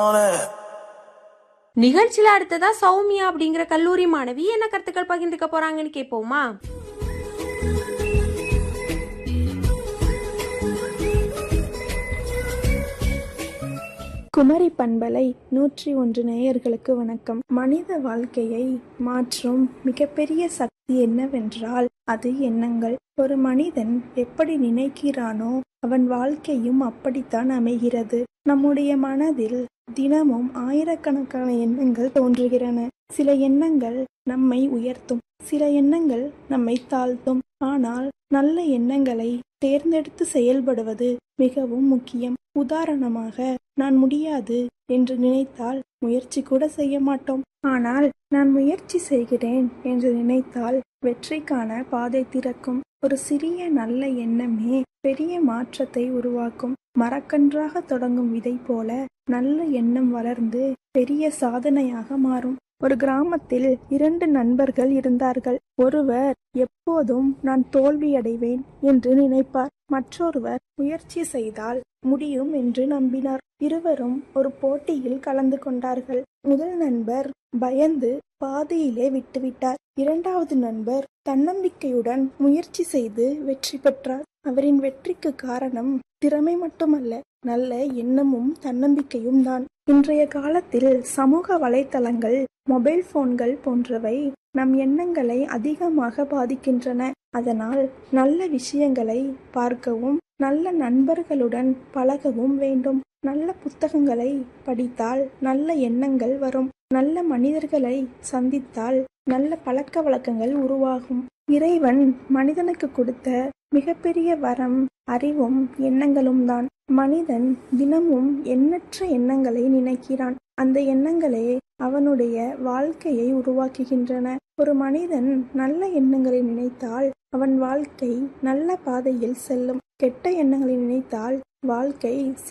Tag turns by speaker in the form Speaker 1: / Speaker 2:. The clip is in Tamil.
Speaker 1: நிகழ்ச்சியில அடுத்ததா சௌமியா அப்படிங்கிற கல்லூரி மாணவி என்ன கருத்துக்கள் பகிர்ந்துக்க போறாங்கன்னு கேட்போமா
Speaker 2: குமரி பண்பலை நூற்றி ஒன்று நேயர்களுக்கு வணக்கம் மனித வாழ்க்கையை மாற்றும் மிகப்பெரிய சக்தி என்னவென்றால் அது எண்ணங்கள் ஒரு மனிதன் எப்படி நினைக்கிறானோ அவன் வாழ்க்கையும் அப்படித்தான் அமைகிறது நம்முடைய மனதில் தினமும் ஆயிரக்கணக்கான எண்ணங்கள் தோன்றுகிறன சில எண்ணங்கள் நம்மை உயர்த்தும் சில எண்ணங்கள் நம்மை தாழ்த்தும் ஆனால் நல்ல எண்ணங்களை தேர்ந்தெடுத்து செயல்படுவது மிகவும் முக்கியம் உதாரணமாக நான் முடியாது என்று நினைத்தால் முயற்சி கூட செய்ய மாட்டோம் ஆனால் நான் முயற்சி செய்கிறேன் என்று நினைத்தால் வெற்றிக்கான பாதை திறக்கும் ஒரு சிறிய நல்ல எண்ணமே பெரிய மாற்றத்தை உருவாக்கும் மரக்கன்றாக தொடங்கும் விதை போல நல்ல எண்ணம் வளர்ந்து பெரிய சாதனையாக மாறும் ஒரு கிராமத்தில் இரண்டு நண்பர்கள் இருந்தார்கள் ஒருவர் எப்போதும் நான் தோல்வியடைவேன் என்று நினைப்பார் மற்றொருவர் முயற்சி செய்தால் முடியும் என்று நம்பினார் இருவரும் ஒரு போட்டியில் கலந்து கொண்டார்கள் முதல் நண்பர் பயந்து பாதியிலே விட்டுவிட்டார் இரண்டாவது நண்பர் தன்னம்பிக்கையுடன் முயற்சி செய்து வெற்றி பெற்றார் அவரின் வெற்றிக்கு காரணம் திறமை மட்டுமல்ல நல்ல எண்ணமும் தன்னம்பிக்கையும் தான் இன்றைய காலத்தில் சமூக வலைத்தளங்கள் மொபைல் போன்கள் போன்றவை நம் எண்ணங்களை அதிகமாக பாதிக்கின்றன அதனால் நல்ல விஷயங்களை பார்க்கவும் நல்ல நண்பர்களுடன் பழகவும் வேண்டும் நல்ல புத்தகங்களை படித்தால் நல்ல எண்ணங்கள் வரும் நல்ல மனிதர்களை சந்தித்தால் நல்ல பழக்க வழக்கங்கள் உருவாகும் இறைவன் மனிதனுக்கு கொடுத்த மிகப்பெரிய வரம் அறிவும் எண்ணங்களும் தான் மனிதன் தினமும் எண்ணற்ற எண்ணங்களை நினைக்கிறான் அந்த எண்ணங்களே அவனுடைய வாழ்க்கையை உருவாக்குகின்றன ஒரு மனிதன் நல்ல எண்ணங்களை நினைத்தால் அவன் வாழ்க்கை நல்ல பாதையில் செல்லும் கெட்ட எண்ணங்களை நினைத்தால் வாழ்க்கை